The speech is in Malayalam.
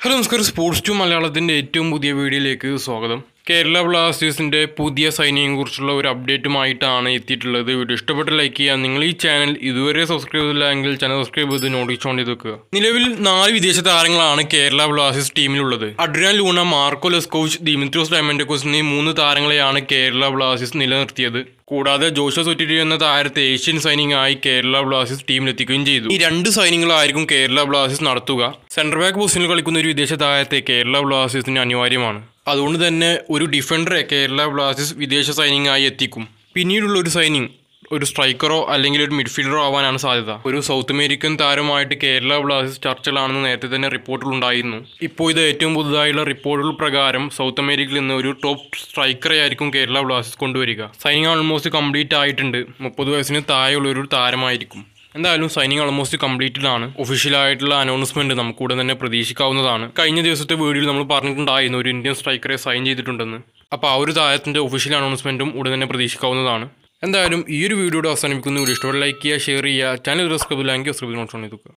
ഹലോ നമസ്കാരം സ്പോർട്സ് ടു മലയാളത്തിൻ്റെ ഏറ്റവും പുതിയ വീഡിയോയിലേക്ക് സ്വാഗതം കേരള ബ്ലാസ്റ്റേഴ്സിൻ്റെ പുതിയ സൈനിയെ കുറിച്ചുള്ള ഒരു അപ്ഡേറ്റുമായിട്ടാണ് എത്തിയിട്ടുള്ളത് വീഡിയോ ഇഷ്ടപ്പെട്ട ലൈക്ക് ചെയ്യുക നിങ്ങൾ ഈ ചാനൽ ഇതുവരെ സബ്സ്ക്രൈബ് ചെയ്തില്ല എങ്കിൽ ചാനൽ സബ്സ്ക്രൈബ് ചെയ്ത് നോട്ടിഫിക്കേഷൻ ചെയ്ത് വെക്കുക നിലവിൽ നാല് വിദേശ താരങ്ങളാണ് കേരള ബ്ലാസ്റ്റേഴ്സ് ടീമിലുള്ളത് Adrian Luna Marko Leskovic Dimitrios Diamantakos എന്നീ മൂന്ന് താരങ്ങളെയാണ് കേരള ബ്ലാസ്റ്റേഴ്സ് നിലനിർത്തിയത് കൂടാതെ ജോഷ സൊറ്റിരി എന്ന താരത്തെ ഏഷ്യൻ സൈനിങ് ആയി കേരള ബ്ലാസ്റ്റേഴ്സ് ടീമിലെത്തിക്കുകയും ചെയ്തു ഈ രണ്ട് സൈനികളായിരിക്കും കേരള ബ്ലാസ്റ്റേഴ്സ് നടത്തുക സെൻട്രൽ ബാക്ക് പൊസിഷനിൽ കളിക്കുന്ന ഒരു വിദേശ താരത്തെ കേരള ബ്ലാസ്റ്റേഴ്സിന് അനിവാര്യമാണ് അതുകൊണ്ട് തന്നെ ഒരു ഡിഫൻഡറെ കേരള ബ്ലാസ്റ്റേഴ്സ് വിദേശ സൈനിങ് ആയി എത്തിക്കും പിന്നീടുള്ള ഒരു സൈനിങ് ഒരു സ്ട്രൈക്കറോ അല്ലെങ്കിൽ ഒരു മിഡ്ഫീൽഡറോ ആവാനാണ് സാധ്യത ഒരു സൗത്ത് അമേരിക്കൻ താരമായിട്ട് കേരള ബ്ലാസ്റ്റേഴ്സ് ചർച്ചകളാണെന്ന് നേരത്തെ തന്നെ റിപ്പോർട്ടുകൾ ഉണ്ടായിരുന്നു ഇപ്പോൾ ഇത് ഏറ്റവും പുതുതായുള്ള റിപ്പോർട്ടുകൾ പ്രകാരം സൗത്ത് അമേരിക്കയിൽ നിന്ന് ഒരു ടോപ്പ് സ്ട്രൈക്കറെ ആയിരിക്കും കേരള ബ്ലാസ്റ്റേഴ്സ് കൊണ്ടുവരിക സൈനിങ് ഓൾമോസ്റ്റ് കംപ്ലീറ്റ് ആയിട്ടുണ്ട് മുപ്പത് വയസ്സിന് താഴെയുള്ള ഒരു താരമായിരിക്കും എന്തായാലും സൈനിങ് ഓൾമോസ്റ്റ് കംപ്ലീറ്റഡ് ആണ് ഒഫീഷ്യൽ ആയിട്ടുള്ള അനൗൺസ്മെന്റ് നമുക്ക് ഉടൻ തന്നെ പ്രതീക്ഷിക്കാവുന്നതാണ് കഴിഞ്ഞ ദിവസത്തെ വീഡിയോയിൽ നമ്മൾ പറഞ്ഞിട്ടുണ്ടായിരുന്നു ഒരു ഇന്ത്യൻ സ്ട്രൈക്കറെ സൈൻ ചെയ്തിട്ടുണ്ടെന്ന് അപ്പോൾ ആ ഒരു താരത്തിന്റെ ഒഫീഷ്യൽ അനൗൺസ്മെന്റും ഉടൻ തന്നെ പ്രതീക്ഷിക്കാവുന്നതാണ് എന്തായാലും ഈ ഒരു വീഡിയോയുടെ അവസാനിപ്പിക്കുന്ന വീഡിയോ ഇഷ്ടപ്പെട്ട ലൈക്ക് ചെയ്യുക ഷെയർ ചെയ്യുക ചാനൽ സബ്സ്ക്രൈബ് ഇല്ലെങ്കിൽ സബ്സ്ക്രൈബ് നോട്ട് ചെയ്തുക